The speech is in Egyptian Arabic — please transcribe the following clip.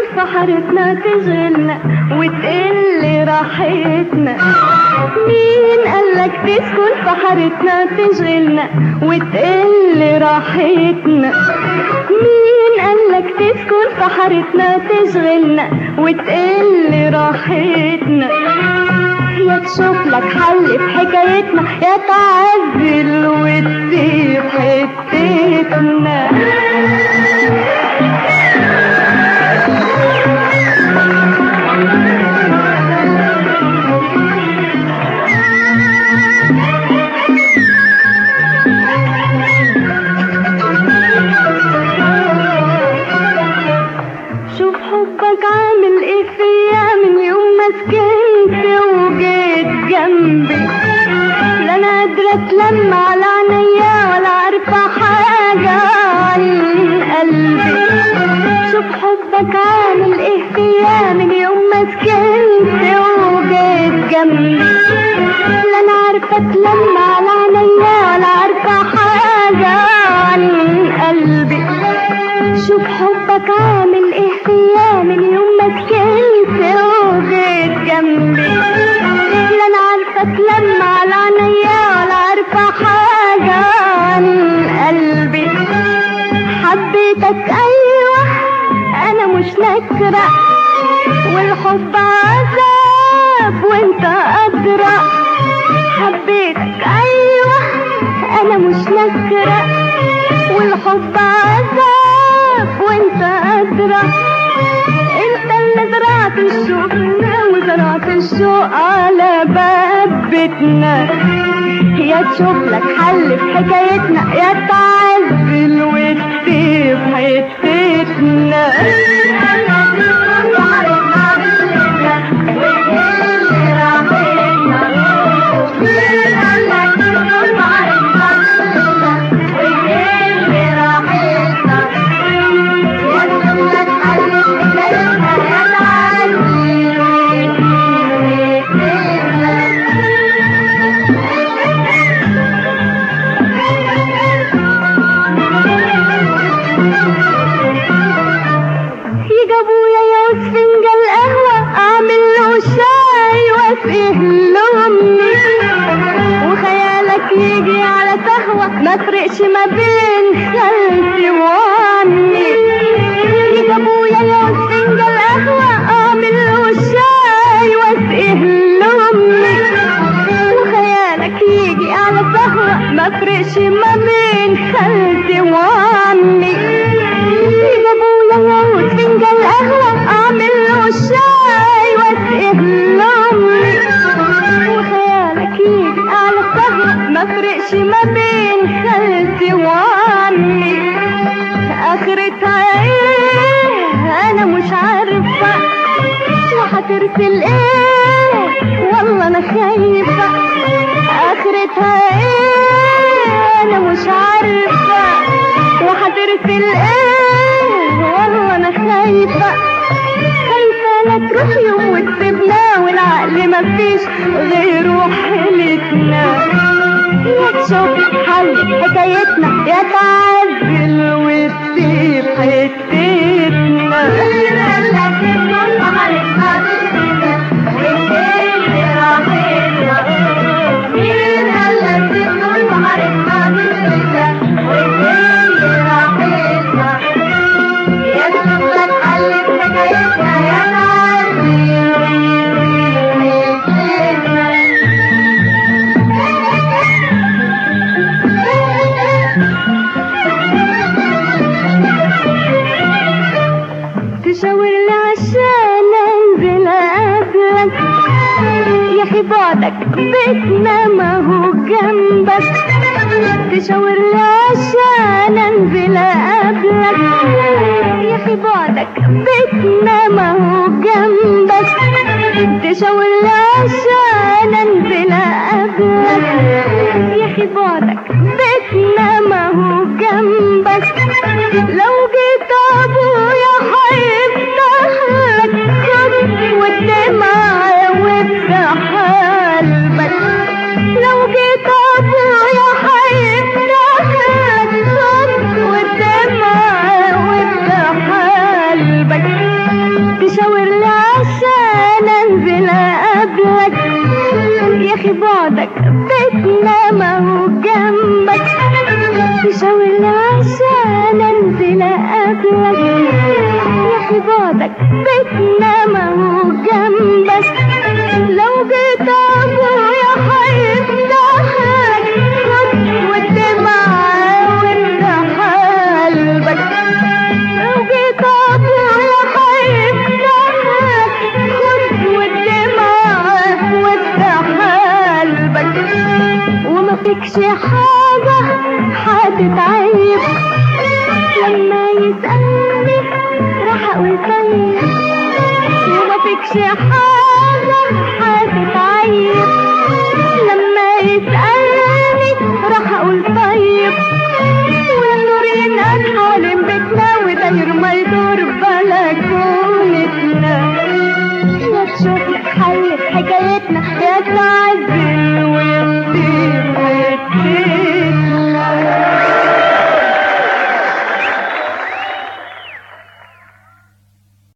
في حارتنا تشغلنا وتقل راحتنا مين قالك تسكن في حارتنا تشغلنا وتقل راحتنا مين قالك تسكن في حارتنا تشغلنا وتقل راحتنا يا تشوف لك حل في حكايتنا يا تعزل وتسيب حتتنا شوف حبك عامل ايه فيا من يوم ما سكنت وجيت جنبي لا انا قادرة اتلم على عينيا ولا عارفة حاجة عن قلبي شوف حبك عامل ايه فيا من يوم ما سكنت وجيت جنبي لا انا عارفة اتلم على عينيا ولا عارفة حاجة عن قلبي شوف حبك عامل ايه فيا من يوم ما سكنت وجيت جنبي لا انا عارفه اتلم على عينيا ولا عارفه حاجه عن قلبي حبيتك ايوه انا مش نكره والحب عذاب وانت ادرى حبيتك ايوه انا مش نكره والحب عذاب وانت ادرى انت اللي زرعت الشوق وزرعت الشوق على باب بيتنا يا تشوف لك حل في حكايتنا يا تعزل وتسيب حتتنا يجي ابويا يعوز فنجان قهوة اعمل له شاي واسقيه لامي وخيالك يجي على سهوة ما فرقش ما بين خالتي وعمي يجي ابويا يعوز فنجان قهوة اعمل له شاي واسقيه لامي وخيالك يجي على سهوة ما فرقش ما بين خالتي وعمي يجي ابويا يعوز فنجان قهوة اعمل له شاي واسقيه لامي وخيالك يجي على سهوة ما فرقش ما بين خالتي وعمي اخرتها ايه انا مش عارفة وهترسل ايه والله انا خايفة اخرتها ايه انا مش عارفة وهترسل ايه والله انا خايفة خايفة لا تروح يوم وتسيبنا والعقل مفيش غيره حيلتنا يا تشوف حل حكايتنا يا تعزل وتسيب حتتنا تشاور لي عشان انزل اقابلك يا اخي بعدك بيتنا ما هو جنبك تشاور لي عشان انزل اقابلك يا اخي بعدك بيتنا ما هو جنبك تشاور لي عشان انزل اقابلك يا اخي بعدك بيتنا ما هو جنبك لو جيت ابويا هيفتح لك خد والدمع وافتح قلبك لو جيت ابويا هيفتح لك خد والدمع وافتح قلبك بعدك بيتنا ما هو جنبك لو جيت ابويا هيفتحك خد والدمعة وافتح قلبك لو جيت ابويا هيفتحك خد والدمعة وافتح قلبك وما فيكش حاجة هتتعيب لما يسألني راح اقول طيب وما فيكش حاجة هتتعيب لما يسألني راح اقول طيب والنور ينقل حوالين بيتنا وداير ما يدور بلكونتنا يا تشوف لك حل في حكايتنا يا تعز